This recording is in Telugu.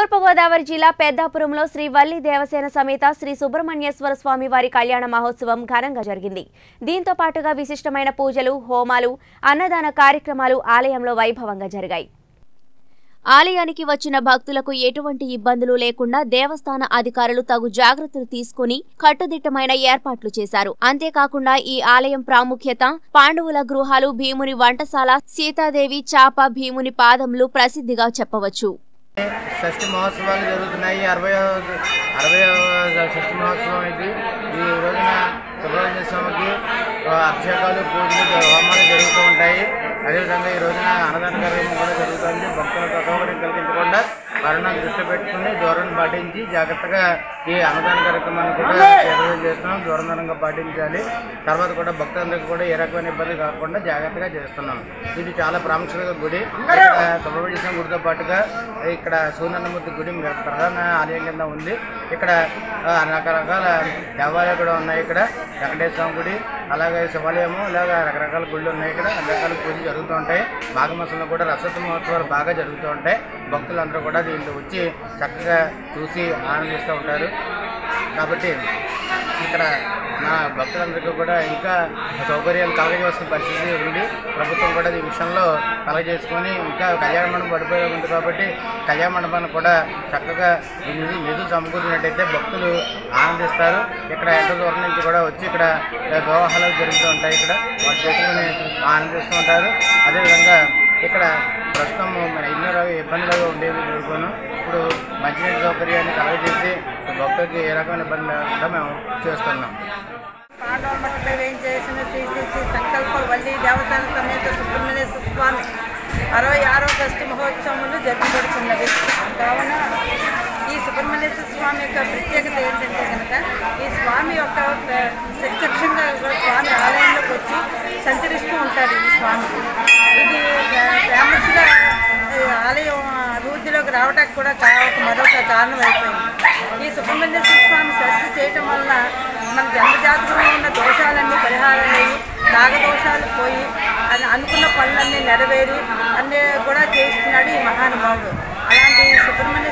తూర్పుగోదావరి జిల్లా పెద్దాపురంలో శ్రీ వల్లి దేవసేన సమేత శ్రీ సుబ్రహ్మణ్యేశ్వర స్వామి వారి కళ్యాణ మహోత్సవం ఘనంగా జరిగింది దీంతో పాటుగా విశిష్టమైన పూజలు హోమాలు అన్నదాన కార్యక్రమాలు ఆలయంలో వైభవంగా జరిగాయి ఆలయానికి వచ్చిన భక్తులకు ఎటువంటి ఇబ్బందులు లేకుండా దేవస్థాన అధికారులు తగు జాగ్రత్తలు తీసుకుని కట్టుదిట్టమైన ఏర్పాట్లు చేశారు అంతేకాకుండా ఈ ఆలయం ప్రాముఖ్యత పాండవుల గృహాలు భీముని వంటశాల సీతాదేవి చాప భీముని పాదములు ప్రసిద్ధిగా చెప్పవచ్చు షష్ఠి మహోత్సవాలు జరుగుతున్నాయి అరవై అరవై షష్ఠి మహోత్సవం ఇది ఈ రోజున సుబ్రహ్మణ్య స్వామికి ఆ, అభిషేకాలు పూజలు హోమాలు జరుగుతూ ఉంటాయి అదేవిధంగా ఈ రోజున అన్నదాన కార్యక్రమం కూడా జరుగుతుంది భక్తులకు అసౌకర్యం కలిగించకుండా కరోనాను దృష్టి పెట్టుకుని దూరం పాటించి జాగ్రత్తగా ఈ అన్నదాన కార్యక్రమాన్ని కూడా నిర్వహణ చేస్తున్నాం దూరంగా పాటించాలి తర్వాత కూడా భక్తులందరికీ కూడా ఏ రకమైన ఇబ్బంది కాకుండా జాగ్రత్తగా చేస్తున్నాం ఇది చాలా ప్రాముఖ్యత గుడి ఇక్కడ సుబ్రహ్మణ్య స్వామి గుడితో పాటుగా ఇక్కడ సూర్యనమూర్తి గుడి ప్రధాన ఆలయం కింద ఉంది ఇక్కడ ఆ, రకరకాల దేవాలయాలు కూడా ఉన్నాయి ఇక్కడ వెంకటేశ్వర స్వామి గుడి అలాగే శివాలయము ఇలాగ రకరకాల గుళ్ళు ఉన్నాయి ఇక్కడ అన్ని రకాల పూజలు జరుగుతూ ఉంటాయి మాఘమాసంలో కూడా రసోత్సవ మహోత్సవాలు బాగా జరుగుతూ ఉంటాయి భక్తులందరూ కూడా దీంట్లో వచ్చి చక్కగా చూసి ఆనందిస్తూ ఉంటారు కాబట్టి ఇక్కడ మా భక్తులందరికీ కూడా ఇంకా సౌకర్యాలు కలగజేస్తున్న పరిస్థితి ఉంది ప్రభుత్వం కూడా ఈ విషయంలో కలగజేసుకొని ఇంకా కళ్యాణ మండపం పడిపోయి ఉంది కాబట్టి కళ్యాణ మండపాన్ని కూడా చక్కగా ఈ నిధులు నిధులు సమకూరినట్టయితే భక్తులు ఆనందిస్తారు ఇక్కడ ఎంతో దూరం నుంచి కూడా వచ్చి ఇక్కడ వివాహాలు జరుగుతూ ఉంటాయి ఇక్కడ వాటి చేసుకుని ఆనందిస్తూ ఉంటారు అదేవిధంగా ఇక్కడ ప్రస్తుతం మన ఎన్నో రకాల ఇబ్బందులుగా ఉండేవి ఎదుర్కొను ఇప్పుడు మంచినీటి సౌకర్యాన్ని కలగజేసి భక్తులకి ఏ రకమైన ఇబ్బంది లేకుండా మేము చేస్తున్నాం పాండవ మఠపై వేయించేసిన శ్రీ శ్రీ శ్రీ సంకల్ప వల్లి దేవస్థాన సమేత సుబ్రహ్మణ్యేశ్వర స్వామి అరవై ఆరో షష్ఠి మహోత్సవములు జరపబడుతున్నది కావున ఈ సుబ్రహ్మణ్యేశ్వర స్వామి యొక్క ప్రత్యేకత ఏంటంటే కనుక ఈ స్వామి యొక్క ప్ర- ప్రత్యక్షంగా కూడా స్వామి ఆలయంలోకి వచ్చి సంచరిస్తూ ఉంటాడు ఈ స్వామి ఇది ఫేమస్గా ఆలయం అభివృద్ధిలోకి రావడానికి కూడా కా- ఒక మరొక కారణం అయిపోయింది ఈ సుబ్రహ్మణ్యేశ్వర స్వామి షష్ఠి చేయటం వలన మన జన్మజాతకంలో ఉన్న దోషాలన్నీ పరిహారమయ్యి నాగదోషాలు పోయి అది అనుకున్న పనులన్నీ నెరవేరి అన్నీ కూడా చేస్తున్నాడు ఈ మహానుభావుడు అలాంటి సుబ్రహ్మణ్య